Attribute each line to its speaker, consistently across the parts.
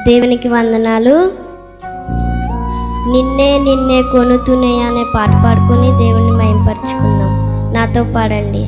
Speaker 1: దేవునికి వందనాలు నిన్నే నిన్నే కొనుతునే అనే పాట పాడుకొని దేవుని మయంపరుచుకుందాం నాతో పాడండి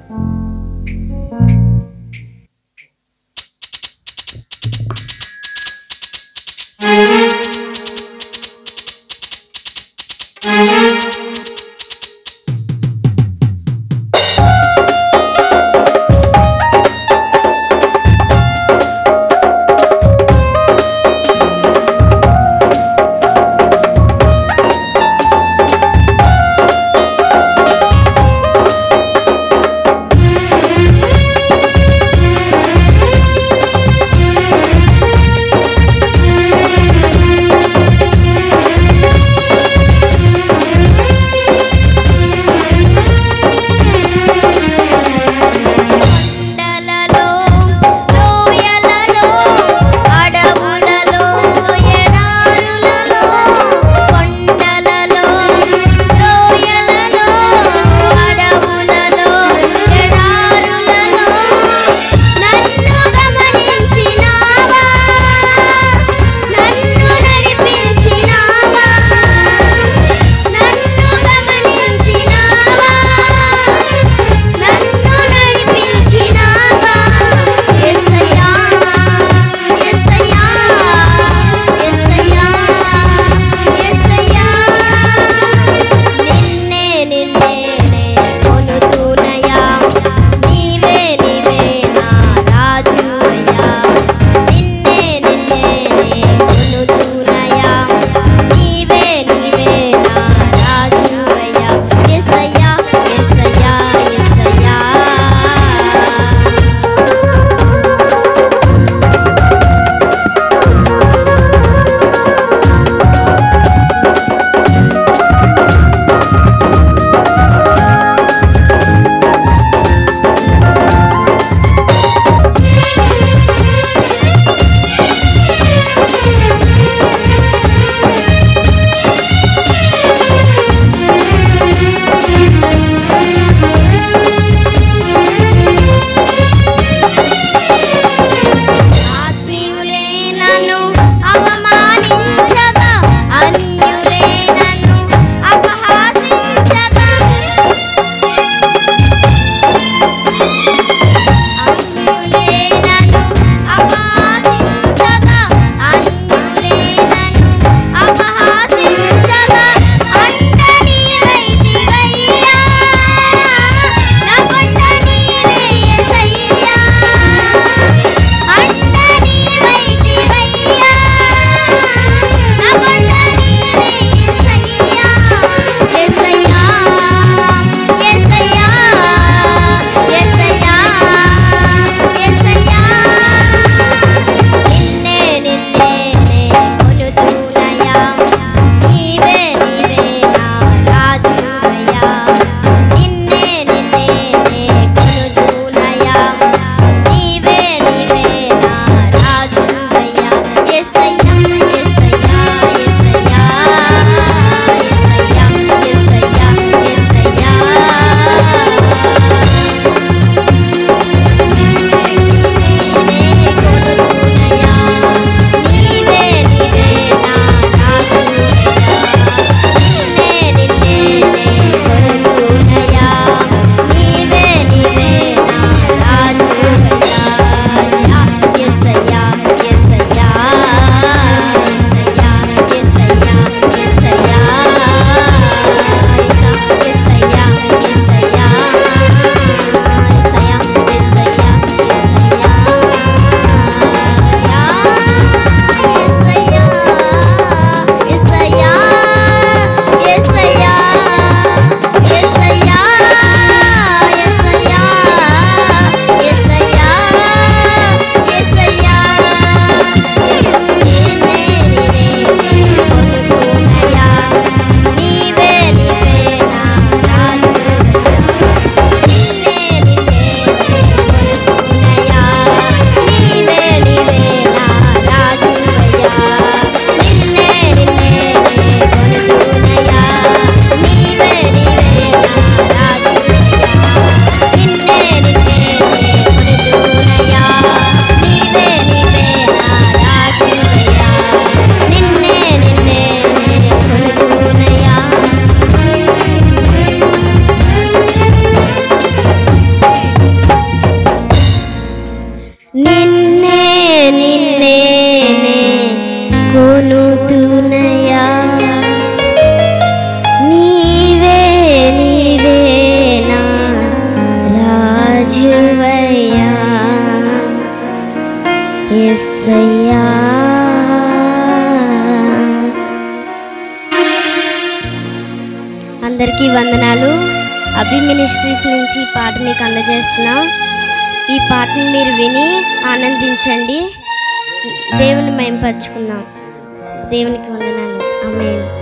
Speaker 1: కొండలలో లోయలలో అడవులలో ఎడారులలో కొండలలో లోయలలో అడవులలో ఎడారులలో నన్ను గమనించినావా నన్ను నడిపించినావా నన్ను గమనించినావా నన్ను నడిపించినావా యేసయ్యా యేసయ్యా యేసయ్యా యేసయ్యా నిన్నే నిన్నే నే కొనుతునయా నీవే నీవే నా రాజువయ్యా నిన్నే నిన్నే నే కొనుతునయా నీవే నీవే నా రాజువయ్యా యేసయ్యా యేసయ్యా యేసయ్యా ఆత్మీయులే నన్ను అవమానించగా అన్యులే నన్ను అపహాసించగా అన్యులే నన్ను అపహాసించగా అన్యులే నన్ను అపహాసించగా అంత నీవైతివయ్యా నా కొండ నీవే యేసయ్యా అంత నీవైతివయ్యా నా కొండ నీవే యేసయ్యా యేసయ్యా యేసయ్యా యేసయ్యా ఏసయ్యా అందరికీ వందనాలు అభి మినిస్ట్రీస్ నుంచి ఈ పాట మీకు అందజేస్తున్నాం ఈ పాటను మీరు విని ఆనందించండి దేవుని మైంపరచుకుందాం దేవునికి వందనాలు ఆమేన్